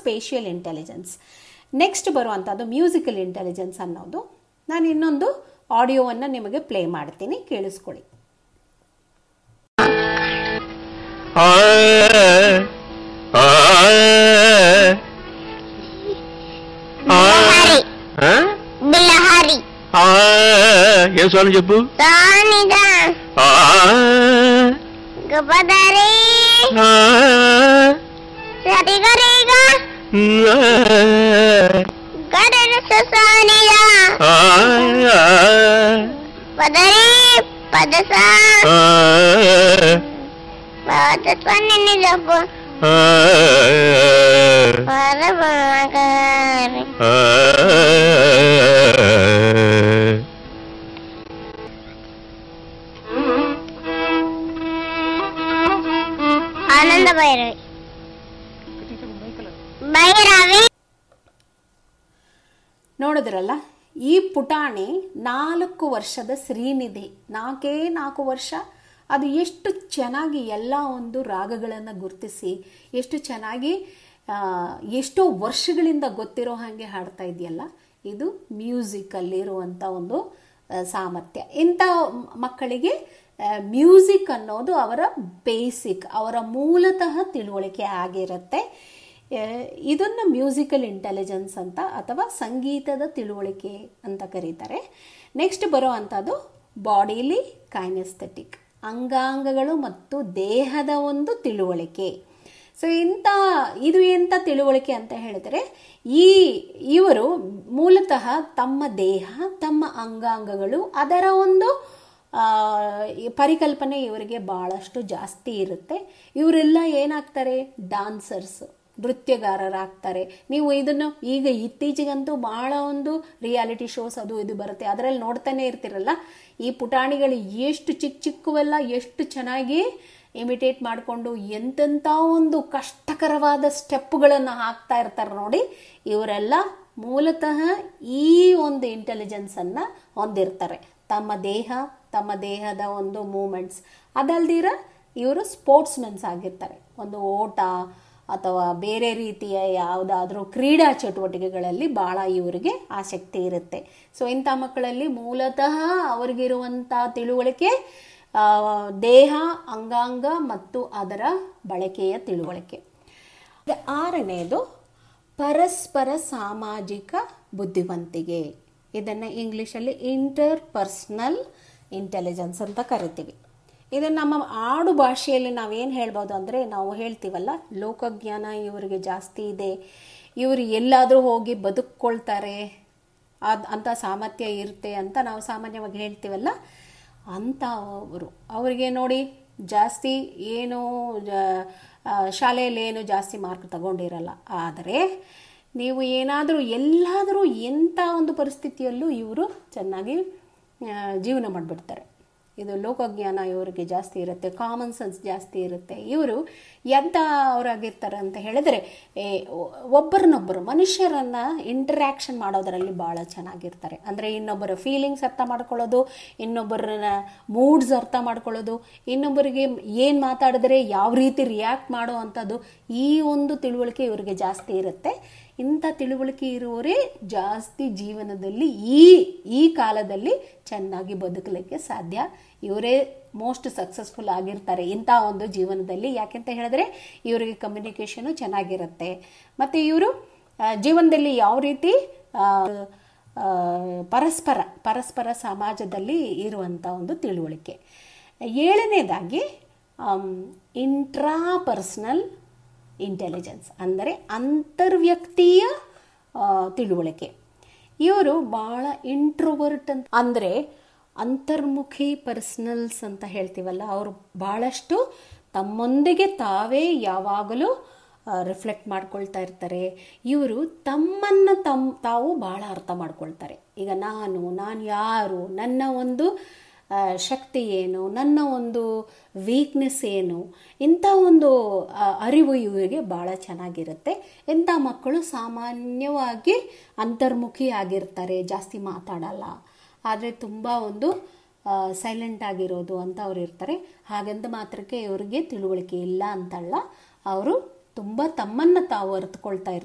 Spatial intelligence next ಬರುವಂಥದ್ದು musical intelligence ಅನ್ನೋದು ನಾನು ಇನ್ನೊಂದು ಆಡಿಯೋವನ್ನು ನಿಮಗೆ ಪ್ಲೇ ಮಾಡ್ತೀನಿ ಕೇಳಿಸ್ಕೊಳ್ಳಿ ಆ ಆ ఆ, ఆ, బిలహరి ఆ, ఏం స్వామి చెప్పు సానిదా ఆ, గపదరి ఆ, సరిగరిగా ఆ, గడన సానిదా ఆ, పదరి పదస ఆ, పదస నిన్ను చెప్పు ఆ, పరమగారి ఆ. ఆనంద భైరవి భైరవి ನೋಡಿದ್ರಲ್ಲ ಈ ಪುಟಾಣಿ ನಾಲ್ಕು ವರ್ಷದ ಶ್ರೀನಿಧಿ ನಾಲ್ಕೇ ನಾಲ್ಕು ವರ್ಷ ಅದು ಎಷ್ಟು ಚೆನ್ನಾಗಿ ಎಲ್ಲ ಒಂದು ರಾಗಗಳನ್ನು ಗುರುತಿಸಿ ಎಷ್ಟು ಚೆನ್ನಾಗಿ ಆ, ಎಷ್ಟೋ ವರ್ಷಗಳಿಂದ ಗೊತ್ತಿರೋ ಹಾಗೆ ಹಾಡ್ತಾ ಇದೆಯಲ್ಲ ಇದು ಮ್ಯೂಸಿಕಲ್ಲಿರುವಂಥ ಒಂದು ಆ, ಸಾಮರ್ಥ್ಯ ಇಂಥ ಮಕ್ಕಳಿಗೆ ಮ್ಯೂಸಿಕ್ ಅನ್ನೋದು ಅವರ ಬೇಸಿಕ್ ಅವರ ಮೂಲತಃ ತಿಳುವಳಿಕೆ ಆಗಿರುತ್ತೆ ಆ, ಇದನ್ನು ಮ್ಯೂಸಿಕಲ್ ಇಂಟೆಲಿಜೆನ್ಸ್ ಅಂತ ಅಥವಾ ಸಂಗೀತದ ತಿಳುವಳಿಕೆ ಅಂತ ಕರೀತಾರೆ ನೆಕ್ಸ್ಟ್ ಬರೋ ಅಂಥದ್ದು ಬಾಡಿಲಿ ಕೈನೆಸ್ಥೆಟಿಕ್ ಅಂಗಾಂಗಗಳು ಮತ್ತು ದೇಹದ ಒಂದು ತಿಳುವಳಿಕೆ ಸೊ ಇಂಥ ಇದು ಎಂಥ ತಿಳುವಳಿಕೆ ಅಂತ ಹೇಳಿದರೆ ಈ ಇವರು ಮೂಲತಃ ತಮ್ಮ ದೇಹ ತಮ್ಮ ಅಂಗಾಂಗಗಳು ಅದರ ಒಂದು ಆ, ಈ ಪರಿಕಲ್ಪನೆ ಇವರಿಗೆ ಭಾಳಷ್ಟು ಜಾಸ್ತಿ ಇರುತ್ತೆ ಇವರೆಲ್ಲ ಏನಾಗ್ತಾರೆ ಡಾನ್ಸರ್ಸ್ ನೃತ್ಯಗಾರರಾಗ್ತಾರೆ ನೀವು ಇದನ್ನು ಈಗ ಇತ್ತೀಚೆಗಂತೂ ಭಾಳ ಒಂದು ರಿಯಾಲಿಟಿ ಶೋಸ್ ಅದು ಇದು ಬರುತ್ತೆ ಅದರಲ್ಲಿ ನೋಡ್ತಾನೆ ಇರ್ತಿರಲ್ಲ ಈ ಪುಟಾಣಿಗಳು ಎಷ್ಟು ಚಿಕ್ಕ ಚಿಕ್ಕವೆಲ್ಲ ಎಷ್ಟು ಚೆನ್ನಾಗಿ ಇಮಿಟೇಟ್ ಮಾಡಿಕೊಂಡು ಎಂತೆಂಥ ಒಂದು ಕಷ್ಟಕರವಾದ ಸ್ಟೆಪ್ಗಳನ್ನು ಹಾಕ್ತಾ ಇರ್ತಾರೆ ನೋಡಿ ಇವರೆಲ್ಲ ಮೂಲತಃ ಈ ಒಂದು ಇಂಟೆಲಿಜೆನ್ಸನ್ನು ಹೊಂದಿರ್ತಾರೆ ತಮ್ಮ ದೇಹ ತಮ್ಮ ದೇಹದ ಒಂದು ಮೂಮೆಂಟ್ಸ್ ಅದಲ್ದಿರ ಇವರು ಸ್ಪೋರ್ಟ್ಸ್ಮನ್ಸ್ ಆಗಿರ್ತಾರೆ ಒಂದು ಓಟ ಅಥವಾ ಬೇರೆ ರೀತಿಯ ಯಾವುದಾದ್ರೂ ಕ್ರೀಡಾ ಚಟುವಟಿಕೆಗಳಲ್ಲಿ ಭಾಳ ಇವರಿಗೆ ಆಸಕ್ತಿ ಇರುತ್ತೆ ಸೊ ಇಂಥ ಮಕ್ಕಳಲ್ಲಿ ಮೂಲತಃ ಅವ್ರಿಗಿರುವಂಥ ತಿಳುವಳಿಕೆ ಆ, ದೇಹ ಅಂಗಾಂಗ ಮತ್ತು ಅದರ ಬಳಕೆಯ ತಿಳುವಳಿಕೆ ಈಗ ಆರನೆಯದು ಪರಸ್ಪರ ಸಾಮಾಜಿಕ ಬುದ್ಧಿವಂತಿಕೆ ಇದನ್ನು ಇಂಗ್ಲೀಷಲ್ಲಿ ಇಂಟರ್ ಪರ್ಸ್ನಲ್ ಇಂಟೆಲಿಜೆನ್ಸ್ ಅಂತ ಕರಿತೀವಿ ಇದು ನಮ್ಮ ಆಡು ಭಾಷೆಯಲ್ಲಿ ನಾವೇನು ಹೇಳ್ಬೋದು ಅಂದರೆ ನಾವು ಹೇಳ್ತೀವಲ್ಲ ಲೋಕಜ್ಞಾನ ಇವರಿಗೆ ಜಾಸ್ತಿ ಇದೆ ಇವರು ಎಲ್ಲಾದರೂ ಹೋಗಿ ಬದುಕ್ಕೊಳ್ತಾರೆ ಅದು ಅಂಥ ಸಾಮರ್ಥ್ಯ ಇರುತ್ತೆ ಅಂತ ನಾವು ಸಾಮಾನ್ಯವಾಗಿ ಹೇಳ್ತೀವಲ್ಲ ಅಂಥವರು ಅವರಿಗೆ ನೋಡಿ ಜಾಸ್ತಿ ಏನು ಜ- ಆ, ಶಾಲೆಯಲ್ಲಿ ಏನು ಜಾಸ್ತಿ ಮಾರ್ಕ್ ತಗೊಂಡಿರಲ್ಲ ಆದರೆ ನೀವು ಏನಾದರೂ ಎಲ್ಲಾದರೂ ಎಂಥ ಒಂದು ಪರಿಸ್ಥಿತಿಯಲ್ಲೂ ಇವರು ಚೆನ್ನಾಗಿ ಆ, ಜೀವನ ಮಾಡಿಬಿಡ್ತಾರೆ ಇದು ಲೋಕಜ್ಞಾನ ಇವರಿಗೆ ಜಾಸ್ತಿ ಇರುತ್ತೆ ಕಾಮನ್ ಸೆನ್ಸ್ ಜಾಸ್ತಿ ಇರುತ್ತೆ ಇವರು ಎಂಥ ಅವರಾಗಿರ್ತಾರೆ ಅಂತ ಹೇಳಿದರೆ ಏ, ಒ- ಒಬ್ಬರನ್ನೊಬ್ಬರು ಮನುಷ್ಯರನ್ನು ಇಂಟರ್ಯಾಕ್ಷನ್ ಮಾಡೋದರಲ್ಲಿ ಭಾಳ ಚೆನ್ನಾಗಿರ್ತಾರೆ ಅಂದರೆ ಇನ್ನೊಬ್ಬರ ಫೀಲಿಂಗ್ಸ್ ಅರ್ಥ ಮಾಡ್ಕೊಳ್ಳೋದು ಇನ್ನೊಬ್ಬರನ್ನ ಮೂಡ್ಸ್ ಅರ್ಥ ಮಾಡ್ಕೊಳ್ಳೋದು ಇನ್ನೊಬ್ಬರಿಗೆ ಏನು ಮಾತಾಡಿದ್ರೆ ಯಾವ ರೀತಿ ರಿಯಾಕ್ಟ್ ಮಾಡೋ ಅಂಥದ್ದು ಈ ಒಂದು ತಿಳುವಳಿಕೆ ಇವರಿಗೆ ಜಾಸ್ತಿ ಇರುತ್ತೆ ಇಂಥ ತಿಳುವಳಿಕೆ ಇರುವವರೇ ಜಾಸ್ತಿ ಜೀವನದಲ್ಲಿ ಈ ಈ ಕಾಲದಲ್ಲಿ ಚೆನ್ನಾಗಿ ಬದುಕಲಿಕ್ಕೆ ಸಾಧ್ಯ ಇವರೇ ಮೋಸ್ಟ್ ಸಕ್ಸಸ್ಫುಲ್ ಆಗಿರ್ತಾರೆ ಇಂಥ ಒಂದು ಜೀವನದಲ್ಲಿ ಯಾಕೆಂತ ಹೇಳಿದ್ರೆ ಇವರಿಗೆ ಕಮ್ಯುನಿಕೇಷನು ಚೆನ್ನಾಗಿರುತ್ತೆ ಮತ್ತು ಇವರು ಆ, ಜೀವನದಲ್ಲಿ ಯಾವ ರೀತಿ ಆ, ಆ, ಪರಸ್ಪರ ಪರಸ್ಪರ ಸಮಾಜದಲ್ಲಿ ಇರುವಂಥ ಒಂದು ತಿಳುವಳಿಕೆ ಏಳನೇದಾಗಿ ಇಂಟ್ರಾ ಪರ್ಸ್ನಲ್ ಇಂಟೆಲಿಜೆನ್ಸ್ ಅಂದರೆ ಅಂತರ್ವ್ಯಕ್ತೀಯ ಆ, ತಿಳುವಳಿಕೆ ಇವರು ಭಾಳ ಇಂಟ್ರೋವರ್ಟ್ ಅಂತ ಅಂದರೆ ಅಂತರ್ಮುಖಿ ಪರ್ಸನಲ್ಸ್ ಅಂತ ಹೇಳ್ತೀವಲ್ಲ ಅವರು ಭಾಳಷ್ಟು ತಮ್ಮೊಂದಿಗೆ ತಾವೇ ಯಾವಾಗಲೂ ರಿಫ್ಲೆಕ್ಟ್ ಮಾಡ್ಕೊಳ್ತಾ ಇರ್ತಾರೆ ಇವರು ತಮ್ಮನ್ನು ತಮ್ಮ ತಾವು ಭಾಳ ಅರ್ಥ ಮಾಡ್ಕೊಳ್ತಾರೆ ಈಗ ನಾನು ನಾನು ಯಾರು ನನ್ನ ಒಂದು ಆ, ಶಕ್ತಿ ಏನು ನನ್ನ ಒಂದು ವೀಕ್ನೆಸ್ ಏನು ಇಂಥ ಒಂದು ಆ, ಅರಿವು ಇವರಿಗೆ ಭಾಳ ಚೆನ್ನಾಗಿರುತ್ತೆ ಇಂಥ ಮಕ್ಕಳು ಸಾಮಾನ್ಯವಾಗಿ ಅಂತರ್ಮುಖಿ ಆಗಿರ್ತಾರೆ ಜಾಸ್ತಿ ಮಾತಾಡಲ್ಲ ಆದರೆ ತುಂಬ ಒಂದು ಸೈಲೆಂಟ್ ಆಗಿರೋದು ಅಂತ ಅವ್ರು ಇರ್ತಾರೆ ಹಾಗಂತ ಮಾತ್ರಕ್ಕೆ ಇವರಿಗೆ ತಿಳುವಳಿಕೆ ಇಲ್ಲ ಅಂತಲ್ಲ ಅವರು ತುಂಬ ತಮ್ಮನ್ನು ತಾವು ಅರಿತುಕೊಳ್ತಾ ಇರ್ತಾರೆ